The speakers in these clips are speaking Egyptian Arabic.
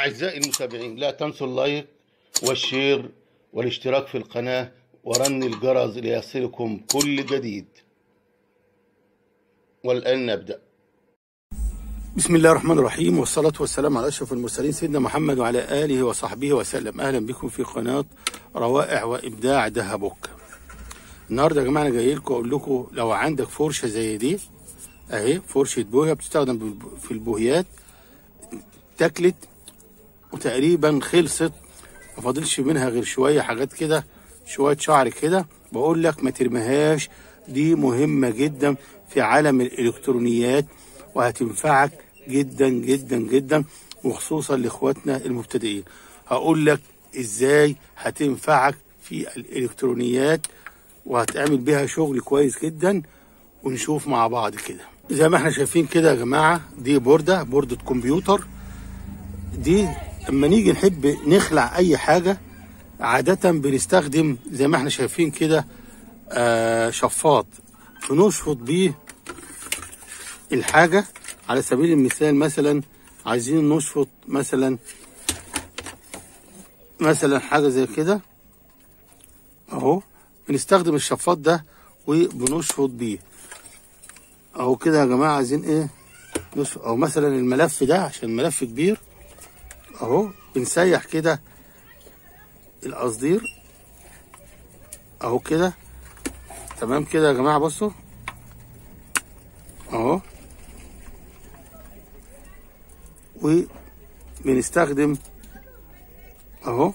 أعزائي المتابعين لا تنسوا اللايك والشير والاشتراك في القناة ورن الجرس ليصلكم كل جديد والآن نبدأ بسم الله الرحمن الرحيم والصلاة والسلام على أشرف المرسلين سيدنا محمد وعلى آله وصحبه وسلم أهلا بكم في قناة روائع وإبداع دهبوك النهارده يا جماعة أنا جاي لكم أقول لكم لو عندك فرشة زي دي أهي فرشة بوهية بتستخدم في البوهيات اتاكلت وتقريبا خلصت ما فاضلش منها غير شويه حاجات كده شويه شعر كده بقول لك ما ترميهاش دي مهمه جدا في عالم الالكترونيات وهتنفعك جدا جدا جدا وخصوصا لاخواتنا المبتدئين هقول لك ازاي هتنفعك في الالكترونيات وهتعمل بيها شغل كويس جدا ونشوف مع بعض كده زي ما احنا شايفين كده يا جماعه دي بورده بورده كمبيوتر دي اما نيجي نحب نخلع اي حاجه عاده بنستخدم زي ما احنا شايفين كده آه شفاط بنشفط بيه الحاجه على سبيل المثال مثلا عايزين نشفط مثلا مثلا حاجه زي كده اهو بنستخدم الشفاط ده وبنشفط بيه اهو كده يا جماعه عايزين ايه نشفط او مثلا الملف ده عشان ملف كبير اهو بنسيح كده القصدير اهو كده تمام كده يا جماعه بصوا اهو وبنستخدم اهو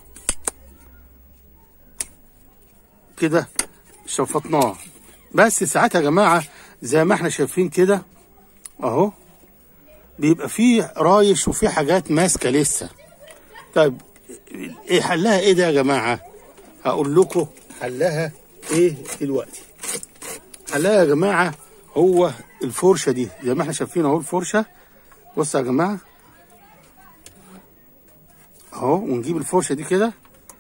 كده شفطناه بس ساعات يا جماعه زي ما احنا شايفين كده اهو بيبقى فيه رايش وفيه حاجات ماسكه لسه طيب ايه حلها ايه ده يا جماعه هقول لكم حلها ايه دلوقتي حلها يا جماعه هو الفرشه دي زي ما احنا شايفين اهو الفرشه بصوا يا جماعه اهو ونجيب الفرشه دي كده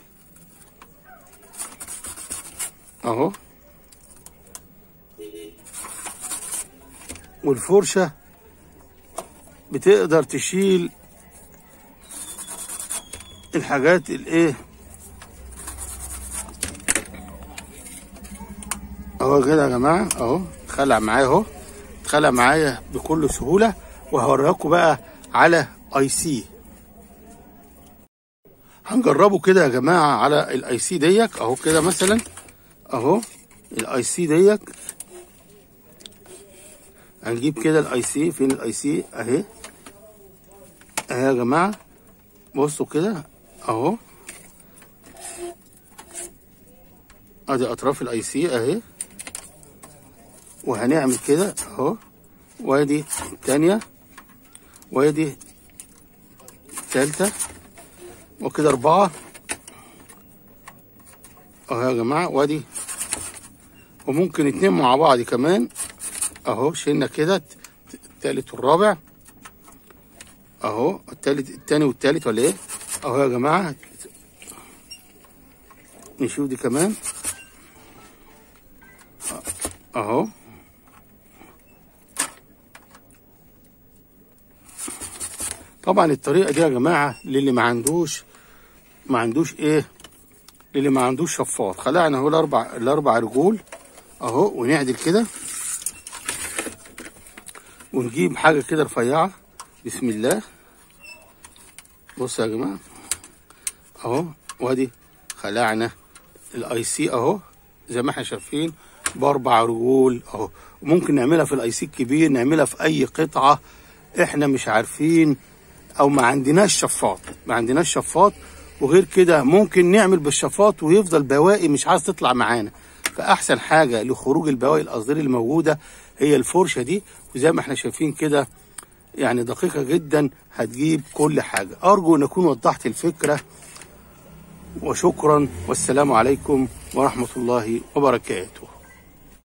اهو والفرشه بتقدر تشيل الحاجات الايه اهو كده يا جماعه اهو اتخلع معايا اهو اتخلع معايا بكل سهوله وهوريكم بقى على اي سي هنجربه كده يا جماعه على الاي سي ديك اهو كده مثلا اهو الاي سي ديك هنجيب كده الاي سي فين الاي سي اهي اهي يا جماعه بصوا كده اهو ادي اطراف الاي سي اهي وهنعمل كده اهو وادي التانية وادي التالتة وكده اربعة اهو يا جماعة وادي وممكن اتنين مع بعض كمان اهو شلنا كده التالت والرابع اهو التالت التاني والتالت ولا ايه اهو يا جماعه نشوف دي كمان اهو طبعا الطريقه دي يا جماعه للي ما عندوش ما عندوش ايه للي ما عندوش شفاط خلعنا اهو الاربع الاربع رجول اهو ونعدل كده ونجيب حاجه كده رفيعه بسم الله بصوا يا جماعه اهو وادي خلعنا الاي سي اهو زي ما احنا شايفين باربع رجول اهو وممكن نعملها في الاي سي الكبير نعملها في اي قطعه احنا مش عارفين او ما عندناش شفاط ما عندناش شفاط وغير كده ممكن نعمل بالشفاط ويفضل بواقي مش عايز تطلع معانا فاحسن حاجه لخروج البواقي القصدير اللي موجوده هي الفرشه دي وزي ما احنا شايفين كده يعني دقيقة جدا هتجيب كل حاجة أرجو أن أكون وضحت الفكرة وشكرا والسلام عليكم ورحمة الله وبركاته